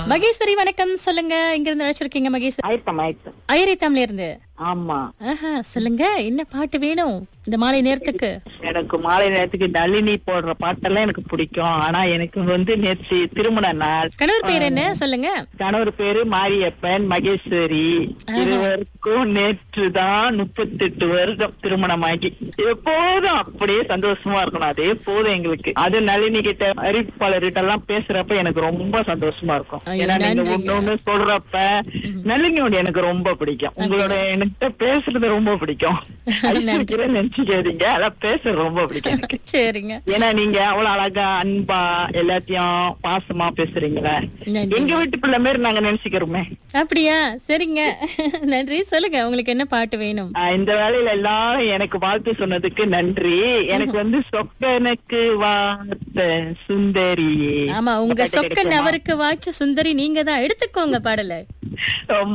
மகேஸ்வரி வணக்கம் சொல்லுங்க இங்க இருந்து அழைச்சிருக்கீங்க மகேஸ்வரி ஆயிரத்தம் ஆயிரத்தம் ஐரைத்தாம்ல இருந்து ஆமா ஆஹா சொல்லுங்க என்ன பாட்டு வேணும் இந்த மாலை நேரத்துக்கு எனக்கு மாலை நேரத்துக்கு நளினி போடுற பாட்டெல்லாம் எனக்கு பிடிக்கும் ஆனா எனக்கு வந்து நேற்று திருமண நாள் கணவர் பேர் என்ன சொல்லுங்க கணவர் பேரு மாரியப்பன் மகேஸ்வரி இருவருக்கும் நேற்று தான் முப்பத்தெட்டு வருடம் திருமணமாகி எப்போதும் அப்படியே சந்தோஷமா இருக்கணும் அதே போதும் எங்களுக்கு அது நளினி கிட்ட அறிவிப்பாளர்கிட்ட எல்லாம் பேசுறப்ப எனக்கு ரொம்ப சந்தோஷமா இருக்கும் ஐயோ, ஏன்னா நீங்க நன்றிங்க. ஒண்ணு ஒண்ணு சொல்றப்ப நளினியோட எனக்கு ரொம்ப பிடிக்கும் உங்களோட என்கிட்ட பேசுறது ரொம்ப பிடிக்கும் ஐஸ்வர்யா நினைச்சுக்காதீங்க அதான் பேசுறது ரொம்ப பிடிக்கும் எனக்கு சரிங்க ஏன்னா நீங்க அவ்வளவு அழகா அன்பா எல்லாத்தையும் பாசமா பேசுறீங்களே நன்றி. எங்க வீட்டு பிள்ளை மாதிரி நாங்க நினைச்சுக்கிறோமே அப்படியா சரிங்க நன்றி சொல்லுங்க உங்களுக்கு என்ன பாட்டு வேணும் ஆஹ் இந்த வேலையில எல்லாரும் எனக்கு வாழ்த்து சொன்னதுக்கு நன்றி எனக்கு வந்து சொக்கனுக்கு வார்த்த சுந்தரி ஆமா உங்க பாட்டு சொக்கன் கிடைக்குமா? அவருக்கு வாய்ச்ச சுந்தரி நீங்க தான் எடுத்துக்கோங்க பாடல ரொம்ப